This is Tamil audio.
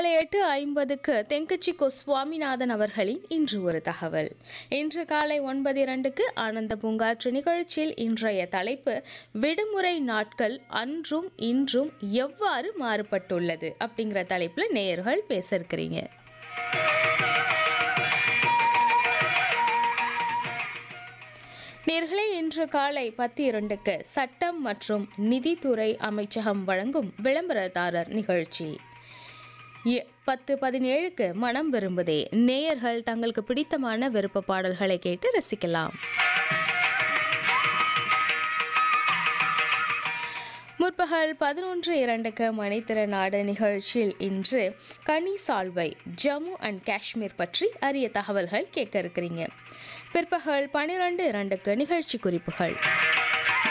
காலை எட்டு ஐம்பதுக்கு தெங்கச்சி கோ சுவாமிநாதன் அவர்களின் இன்று ஒரு தகவல் இன்று காலை ஒன்பது இரண்டுக்கு ஆனந்த பூங்காற்று நிகழ்ச்சியில் இன்றைய தலைப்பு விடுமுறை நாட்கள் அன்றும் இன்றும் எவ்வாறு மாறுபட்டுள்ளது அப்படிங்கிற தலைப்பில் நேயர்கள் பேச இருக்கிறீங்க நேர்களே இன்று காலை பத்து இரண்டுக்கு சட்டம் மற்றும் நிதித்துறை அமைச்சகம் வழங்கும் விளம்பரதாரர் நிகழ்ச்சி எ- பத்து பதினேழுக்கு மனம் விரும்புதே நேயர்கள் தங்களுக்கு பிடித்தமான விருப்ப பாடல்களை கேட்டு ரசிக்கலாம் முற்பகல் பதினொன்று இரண்டுக்கு மணித்திறனாடு நிகழ்ச்சியில் இன்று கனி சால்வை ஜம்மு அண்ட் காஷ்மீர் பற்றி அரிய தகவல்கள் கேட்க இருக்கிறீங்க பிற்பகல் பனிரெண்டு இரண்டுக்கு நிகழ்ச்சி குறிப்புகள்